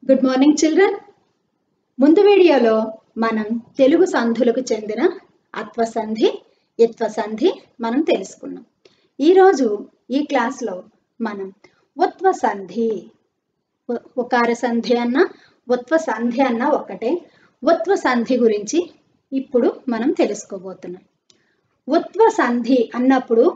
good morning children ముందు వీడియోలో మనం తెలుగు సంధులకు చెందిన అత్వ సంధి ఇత్వ సంధి మనం తెలుసుకున్నాం ఈరోజు ఈ క్లాస్లో మనం ఉత్వ సంధి ఉ- ఉకార సంధి అన్న ఉత్వ సంధి అన్న ఒక్కటే ఉత్వ సంధి గురించి ఇప్పుడు మనం తెలుసుకోబోతున్నాం ఉత్వ సంధి అన్నప్పుడు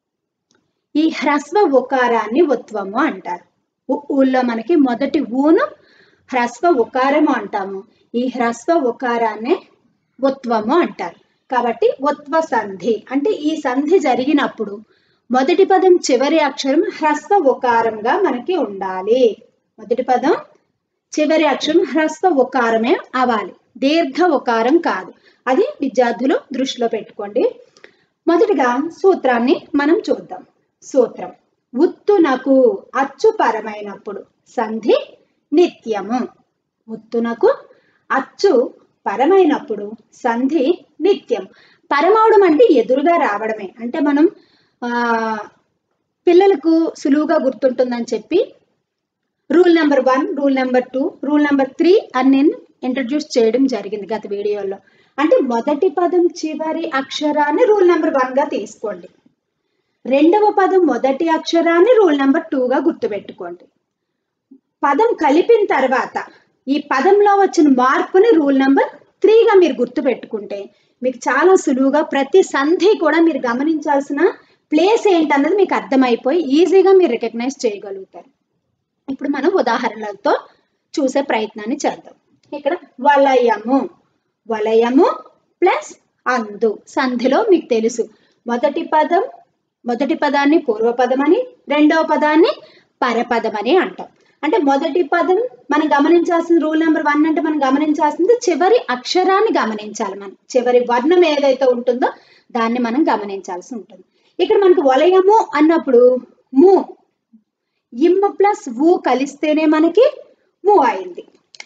ఈ హ్రస్వ ఉకారాన్ని ఉత్వము అంటారు ఉ- ఊళ్ళో మనకి మొదటి ఊను హ్రస్వ ఉకారము అంటాము ఈ హ్రస్వ ఉకారాన్నే ఉత్వము అంటారు కాబట్టి ఉత్వ సంధి అంటే ఈ సంధి జరిగినప్పుడు మొదటి పదం చివరి అక్షరం హ్రస్వ ఉకారంగా మనకి ఉండాలి మొదటి పదం చివరి అక్షరం హ్రస్వ ఉకారమే అవ్వాలి దీర్ఘ ఉకారం కాదు అది విద్యార్థులు దృష్టిలో పెట్టుకోండి మొదటిగా సూత్రాన్ని మనం చూద్దాం సూత్రం ఉత్తునకు అచ్చుపరమైనప్పుడు సంధి నిత్యము ఉత్తునకు అచ్చు పరమైనప్పుడు సంధి నిత్యం పరమవడం అంటే ఎదురుగా రావడమే అంటే మనం ఆ పిల్లలకు సులువుగా గుర్తుంటుందని చెప్పి rule number one rule number two rule number three అని నేను ఇంట్రడ్యూస్ చేయడం జరిగింది గత వీడియోలో అంటే మొదటి పదం చివరి అక్షరాన్ని రూల్ నెంబర్ వన్గా తీసుకోండి రెండవ పదం మొదటి అక్షరాన్ని రూల్ నెంబర్ టూగా గుర్తుపెట్టుకోండి పదం కలిపిన తర్వాత ఈ పదంలో వచ్చిన మార్పుని రూల్ నెంబర్ త్రీగా మీరు గుర్తుపెట్టుకుంటే మీకు చాలా సులువుగా ప్రతి సంధి కూడా మీరు గమనించాల్సిన ప్లేస్ ఏంటన్నది మీకు అర్థమైపోయి ఈజీగా మీరు రికగ్నైజ్ చేయగలుగుతారు ఇప్పుడు మనం ఉదాహరణలతో చూసే ప్రయత్నాన్ని చేద్దాం ఇక్కడ వలయము వలయము ప్లస్ అందు సంధిలో మీకు తెలుసు మొదటి పదం మొదటి పదాన్ని పూర్వపదం అని రెండవ పదాన్ని పరపదం అని అంటాం అంటే మొదటి పదం మనం గమనించాల్సిన రూల్ నెంబర్ వన్ అంటే మనం గమనించాల్సింది చివరి అక్షరాన్ని గమనించాలి మనం చివరి వర్ణం ఏదైతే ఉంటుందో దాన్ని మనం గమనించాల్సి ఉంటుంది ఇక్కడ మనకు వలయము అన్నప్పుడు ము ఇమ్ ప్లస్ ఊ కలిస్తేనే మనకి ము అయింది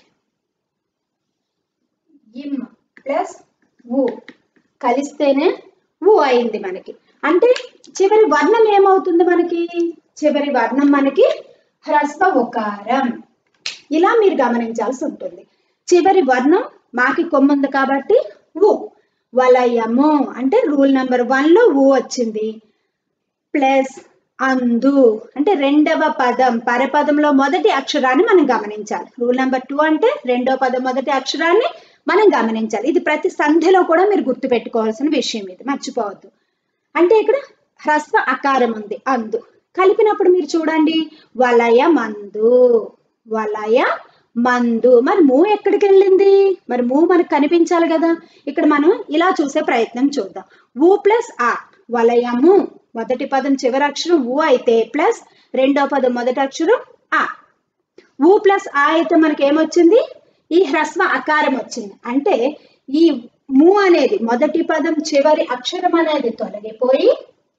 ఇమ్ ప్లస్ ఊ కలిస్తేనే ఊ అయింది మనకి అంటే చివరి వర్ణం ఏమవుతుంది మనకి చివరి వర్ణం మనకి హ్రస్వ ఉకారం ఇలా మీరు గమనించాల్సి ఉంటుంది చివరి వర్ణం మాకి కొమ్ముంది కాబట్టి ఊ వలయము అంటే రూల్ నెంబర్ వన్లో ఊ వచ్చింది ప్లస్ అందు అంటే రెండవ పదం పరపదంలో మొదటి అక్షరాన్ని మనం గమనించాలి రూల్ నెంబర్ టూ అంటే రెండవ పదం మొదటి అక్షరాన్ని మనం గమనించాలి ఇది ప్రతి సంధిలో కూడా మీరు గుర్తుపెట్టుకోవాల్సిన విషయం ఇది మర్చిపోవద్దు అంటే ఇక్కడ హ్రస్వ అకారం ఉంది అందు కలిపినప్పుడు మీరు చూడండి వలయ మందు వలయ మందు మరి మూ ఎక్కడికి వెళ్ళింది మరి మూ మనకు కనిపించాలి కదా ఇక్కడ మనం ఇలా చూసే ప్రయత్నం చూద్దాం ఊ ప్లస్ ఆ వలయము మొదటి పదం చివరి అక్షరం ఊ అయితే ప్లస్ రెండో పదం మొదటి అక్షరం ఆ ఊ ప్లస్ ఆ అయితే మనకి ఏమొచ్చింది ఈ హ్రస్వ అకారం వచ్చింది అంటే ఈ ము అనేది మొదటి పదం చివరి అక్షరం అనేది తొలగిపోయి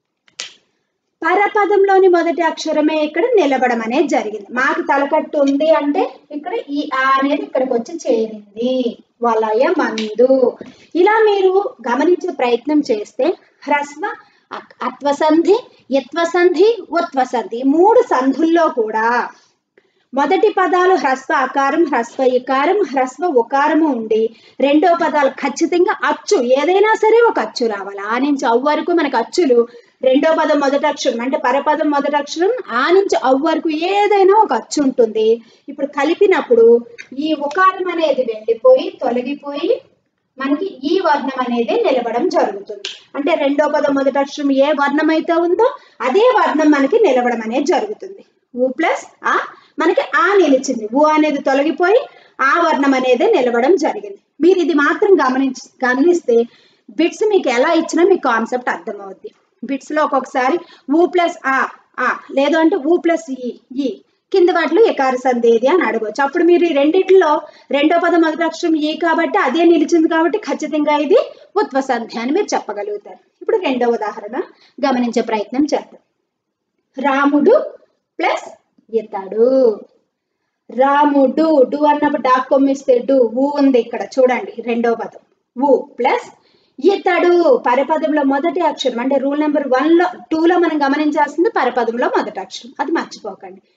పరపదంలోని మొదటి అక్షరమే ఇక్కడ నిలబడం అనేది జరిగింది మాకు తలకట్టు ఉంది అంటే ఇక్కడ ఈ ఆ అనేది ఇక్కడికి వచ్చి చేరింది వలయ మందు ఇలా మీరు గమనించే ప్రయత్నం చేస్తే హ్రస్వ అక్- అత్వసంధి యత్వసంధి ఉత్వసంధి ఈ మూడు సంధుల్లో కూడా మొదటి పదాలు హ్రస్వ అకారం హ్రస్వ ఇకారం హ్రస్వ ఉకారము ఉండి రెండో పదాలు ఖచ్చితంగా అచ్చు ఏదైనా సరే ఒక అచ్చు రావాలి ఆ నుంచి అవ్వ వరకు మనకు అచ్చులు రెండో పదం మొదటి అక్షరం అంటే పరపదం మొదటి అక్షరం ఆ నుంచి అవ్వ వరకు ఏదైనా ఒక అచ్చు ఉంటుంది ఇప్పుడు కలిపినప్పుడు ఈ ఉకారం అనేది వెళ్ళిపోయి తొలగిపోయి మనకి ఈ వర్ణం అనేది నిలబడం జరుగుతుంది అంటే రెండో పదం మొదటి అక్షరం ఏ వర్ణం అయితే ఉందో అదే వర్ణం మనకి నిలబడం అనేది జరుగుతుంది ఊ ప్లస్ ఆ మనకి ఆ నిలిచింది ఊ అనేది తొలగిపోయి ఆ వర్ణం అనేది నిలబడం జరిగింది మీరు ఇది మాత్రం గమనించి గమనిస్తే బిట్స్ మీకు ఎలా ఇచ్చినా మీకు కాన్సెప్ట్ అర్థమవుద్ది బిట్స్ లో ఒక్కొక్కసారి ఊ ప్లస్ ఆ ఆ లేదు అంటే ఊ ప్లస్ ఈ ఈ కింద వాటిలో ఎకార సంధి ఏది అని అడగవచ్చు అప్పుడు మీరు ఈ రెండిట్లో రెండో పదం మొదటి అక్షరం ఈ కాబట్టి అదే నిలిచింది కాబట్టి ఖచ్చితంగా ఇది ఉత్వ సంధి అని మీరు చెప్పగలుగుతారు ఇప్పుడు రెండో ఉదాహరణ గమనించే ప్రయత్నం చేద్దాం రాముడు ప్లస్ ఇతడు రాముడు డు అన్నప్పుడు డాక్ కొమ్మిస్తే డు ఊ ఉంది ఇక్కడ చూడండి రెండో పదం ఊ ప్లస్ ఇతడు పరపదంలో మొదటి అక్షరం అంటే రూల్ నెంబర్ వన్ లో టూ లో మనం గమనించాల్సింది పరపదంలో మొదటి అక్షరం అది మర్చిపోకండి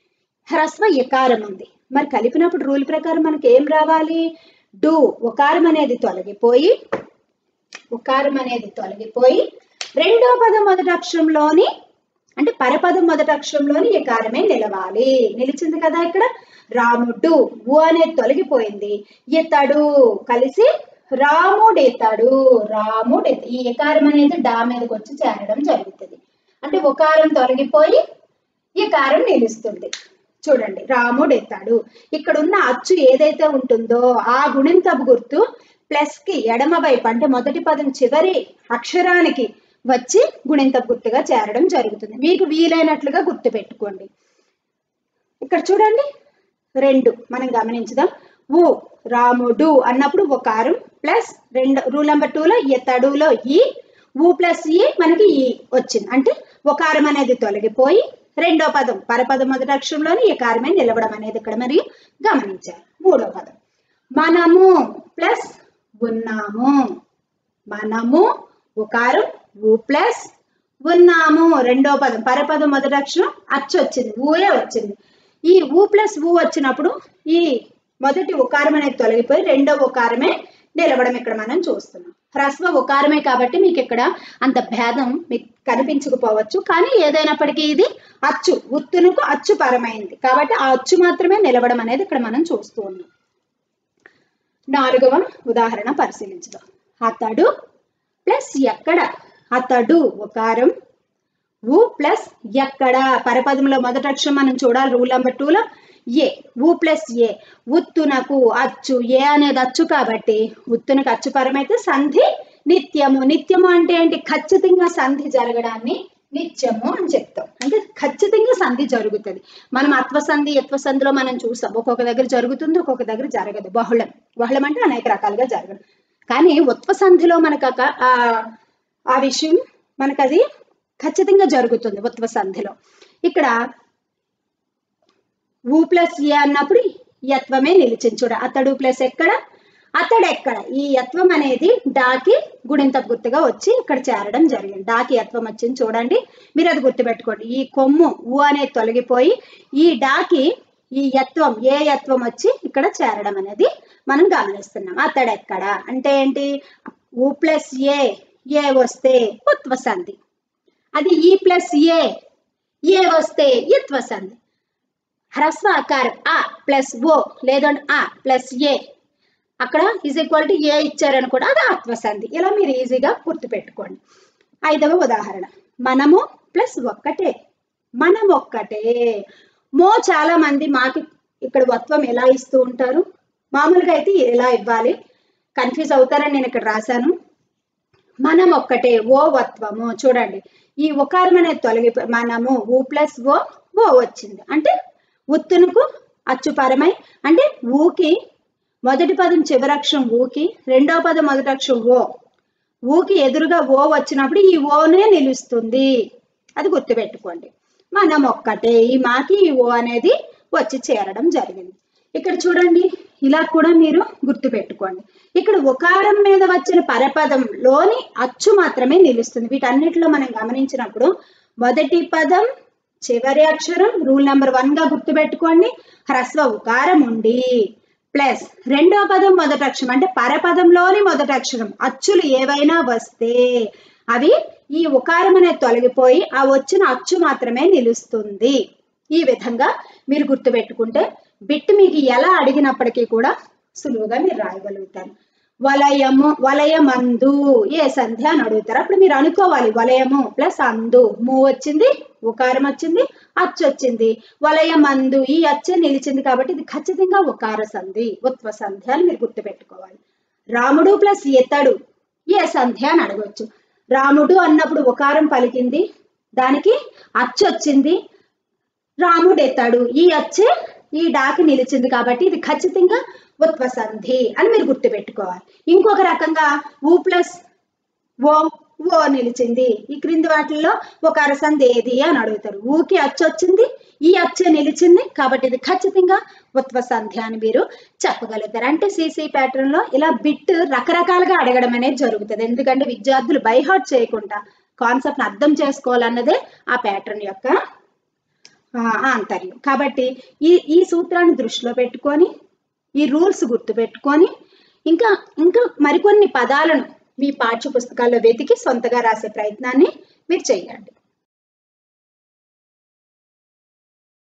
హ్రస్వ యకారం ఉంది మరి కలిపినప్పుడు రూల్ ప్రకారం మనకి ఏం రావాలి డు ఉకారం అనేది తొలగిపోయి ఉకారం అనేది తొలగిపోయి రెండో పదం మొదటి అక్షరంలోని అంటే పరపదం మొదటి అక్షరంలోని యకారమే నిలవాలి నిలిచింది కదా ఇక్కడ రాముడు ఊ అనేది తొలగిపోయింది ఇతడు కలిసి రాముడెతడు రాముడు ఈ యకారం అనేది డా మీదకి వచ్చి చేరడం జరుగుతుంది అంటే ఉకారం తొలగిపోయి యకారం నిలుస్తుంది చూడండి రాముడు ఎత్తాడు ఇక్కడ ఉన్న అచ్చు ఏదైతే ఉంటుందో ఆ గుణింతపు గుర్తు ప్లస్ కి ఎడమ వైపు అంటే మొదటి పదం చివరి అక్షరానికి వచ్చి గుణింతపు గుర్తుగా చేరడం జరుగుతుంది మీకు వీలైనట్లుగా గుర్తు పెట్టుకోండి ఇక్కడ చూడండి రెండు మనం గమనించుదాం ఊ రాముడు అన్నప్పుడు ఒకారం ప్లస్ రెండు రూల్ నెంబర్ టూలో ఎత్తడులో ఈ ఊ ప్లస్ ఈ మనకి ఈ వచ్చింది అంటే ఒకారం అనేది తొలగిపోయి రెండో పదం పరపదం మొదటి అక్షరంలోని ఈ కారమే నిలవడం అనేది ఇక్కడ మరి గమనించారు మూడో పదం మనము ప్లస్ ఉన్నాము మనము ఉకారం ఊ ప్లస్ ఉన్నాము రెండో పదం పరపదం మొదటి అక్షరం అచ్చు వచ్చింది ఊయే వచ్చింది ఈ ఊ ప్లస్ ఊ వచ్చినప్పుడు ఈ మొదటి ఉకారం అనేది తొలగిపోయి రెండో ఉకారమే నిలవడం ఇక్కడ మనం చూస్తున్నాం హ్రస్వ ఉకారమే కాబట్టి మీకు ఇక్కడ అంత భేదం మీకు కనిపించకపోవచ్చు కానీ ఏదైనప్పటికీ ఇది అచ్చు ఉత్తునకు అచ్చు పరమైంది కాబట్టి ఆ అచ్చు మాత్రమే నిలవడం అనేది ఇక్కడ మనం చూస్తూ ఉన్నాం నాలుగవ ఉదాహరణ పరిశీలించుదాం అతడు ప్లస్ ఎక్కడ అతడు ఉకారం ఊ ప్లస్ ఎక్కడ పరపదంలో మొదటి అక్షరం మనం చూడాలి రూల్ నెంబర్ టూలో ఏ ఊ ప్లస్ ఏ ఉత్తునకు అచ్చు ఏ అనేది అచ్చు కాబట్టి ఉత్తునకు అచ్చు పరమైతే సంధి నిత్యము నిత్యము అంటే ఏంటి ఖచ్చితంగా సంధి జరగడాన్ని నిత్యము అని చెప్తాం అంటే ఖచ్చితంగా సంధి జరుగుతుంది మనం అత్వ సంధి యత్వ సంధిలో మనం చూసాం ఒక్కొక్క దగ్గర జరుగుతుంది ఒక్కొక్క దగ్గర జరగదు బహుళం బహుళం అంటే అనేక రకాలుగా జరగదు కానీ ఉత్వ సంధిలో మనకు ఒక- ఆ ఆ విషయం మనకు అది ఖచ్చితంగా జరుగుతుంది ఉత్వ సంధిలో ఇక్కడ ఊ ప్లస్ ఏ అన్నప్పుడు యత్వమే నిలిచింది చూడ అతడు ప్లస్ ఎక్కడ అతడు ఎక్కడ ఈ యత్వం అనేది డాకి గుణింత గుర్తుగా వచ్చి ఇక్కడ చేరడం జరిగింది డాకి యత్వం వచ్చింది చూడండి మీరు అది గుర్తుపెట్టుకోండి ఈ కొమ్ము ఊ అనేది తొలగిపోయి ఈ డాకి ఈ యత్వం ఏ యత్వం వచ్చి ఇక్కడ చేరడం అనేది మనం గమనిస్తున్నాం అతడు ఎక్కడ అంటే ఏంటి ఊ ప్లస్ ఏ ఏ వస్తే ఉత్వ సంధి అది ఈ ప్లస్ ఏ ఏ వస్తే ఇత్వ సంధి హ్రస్వ ఆకారం ఆ ప్లస్ ఓ లేదంటే ఆ ప్లస్ ఏ అక్కడ ఈజ్ ఈక్వల్ టు ఏ ఇచ్చారనుకోండి అది ఆత్మసంధి ఇలా మీరు ఈజీగా గుర్తుపెట్టుకోండి ఐదవ ఉదాహరణ మనము ప్లస్ ఒక్కటే మనం ఒక్కటే మో చాలా మంది మాకి ఇక్కడ వత్వం ఎలా ఇస్తూ ఉంటారు మామూలుగా అయితే ఎలా ఇవ్వాలి కన్ఫ్యూజ్ అవుతారని నేను ఇక్కడ రాశాను మనం ఒక్కటే ఓ వత్వము చూడండి ఈ ఉకారం అనేది తొలగిపో మనము ఊ ప్లస్ ఓ ఓ వచ్చింది అంటే ఉత్తునుకు అచ్చుపరమై అంటే ఊకి మొదటి పదం చివరక్షరం ఊకి రెండో పదం మొదటి అక్షరం ఓ ఊకి ఎదురుగా ఓ వచ్చినప్పుడు ఈ ఓనే నిలుస్తుంది అది గుర్తుపెట్టుకోండి మనం ఒక్కటే ఈ మాకి ఈ ఓ అనేది వచ్చి చేరడం జరిగింది ఇక్కడ చూడండి ఇలా కూడా మీరు గుర్తుపెట్టుకోండి ఇక్కడ ఉకారం మీద వచ్చిన పరపదంలోని అచ్చు మాత్రమే నిలుస్తుంది వీటన్నిటిలో మనం గమనించినప్పుడు మొదటి పదం చివరి అక్షరం రూల్ నెంబర్ వన్ గా గుర్తుపెట్టుకోండి హ్రస్వ ఉకారం ఉండి ప్లస్ రెండో పదం మొదటి అక్షరం అంటే పరపదంలోని మొదటి అక్షరం అచ్చులు ఏవైనా వస్తే అవి ఈ ఉకారం అనేది తొలగిపోయి ఆ వచ్చిన అచ్చు మాత్రమే నిలుస్తుంది ఈ విధంగా మీరు గుర్తుపెట్టుకుంటే బిట్ మీకు ఎలా అడిగినప్పటికీ కూడా సులువుగా మీరు రాయగలుగుతారు వలయము వలయమందు ఏ సంధ్య అని అడుగుతారు అప్పుడు మీరు అనుకోవాలి వలయము ప్లస్ అందు ము వచ్చింది ఉకారం వచ్చింది అచ్చు వచ్చింది వలయమందు ఈ అచ్చే నిలిచింది కాబట్టి ఇది ఖచ్చితంగా ఉకార సంధి ఉత్వ సంధ్య అని మీరు గుర్తుపెట్టుకోవాలి రాముడు ప్లస్ ఇతడు ఏ సంధ్య అని అడగవచ్చు రాముడు అన్నప్పుడు ఉకారం పలికింది దానికి అచ్చు వచ్చింది రాముడు ఎత్తాడు ఈ అచ్చే ఈ డాకి నిలిచింది కాబట్టి ఇది ఖచ్చితంగా ఉత్వ సంధి అని మీరు గుర్తుపెట్టుకోవాలి ఇంకొక రకంగా ఊ ప్లస్ ఓ ఓ నిలిచింది ఈ క్రింది వాటిల్లో ఒక అరసంధి ఏది అని అడుగుతారు ఊకి అచ్చు వచ్చింది ఈ అచ్చే నిలిచింది కాబట్టి ఇది ఖచ్చితంగా ఉత్వ సంధ్య అని మీరు చెప్పగలుగుతారు అంటే సిసి ప్యాటర్న్ లో ఇలా బిట్ రకరకాలుగా అడగడం అనేది జరుగుతుంది ఎందుకంటే విద్యార్థులు బైహార్ట్ చేయకుండా కాన్సెప్ట్ అర్థం చేసుకోవాలన్నదే ఆ ప్యాటర్న్ యొక్క ఆ, ఆంతర్యం కాబట్టి ఈ ఈ సూత్రాన్ని దృష్టిలో పెట్టుకొని ఈ రూల్స్ గుర్తు పెట్టుకొని ఇంకా ఇంకా మరికొన్ని పదాలను మీ పాఠ్య పుస్తకాల్లో వెతికి సొంతగా రాసే ప్రయత్నాన్ని మీరు చేయండి